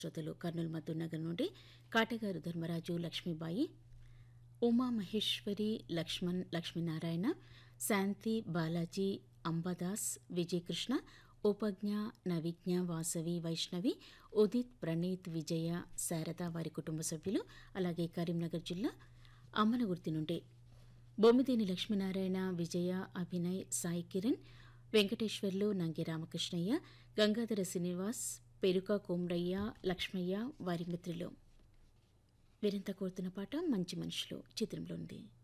శ్రోతలు కర్నూలు మద్దూరు నగర్ నుండి కాటగారు ధర్మరాజు లక్ష్మీబాయి ఉమామహేశ్వరి లక్ష్మణ్ లక్ష్మీనారాయణ శాంతి బాలాజీ అంబాదాస్ విజయకృష్ణ ఉపజ్ఞ నవిజ్ఞ వాసవి వైష్ణవి ఉదిత్ ప్రణీత్ విజయ శారద వారి కుటుంబ సభ్యులు అలాగే కరీంనగర్ జిల్లా అమ్మనగుర్తి నుండి బొమ్మిదేని లక్ష్మీనారాయణ విజయ అభినయ్ సాయి కిరణ్ వెంకటేశ్వర్లు నంగి రామకృష్ణయ్య గంగాధర శ్రీనివాస్ పెరుక కోమ్రయ్య లక్ష్మయ్య వారి మిత్రులు వీరంతా కోరుతున్న పాట మంచి మనుషులు చిత్రంలో ఉంది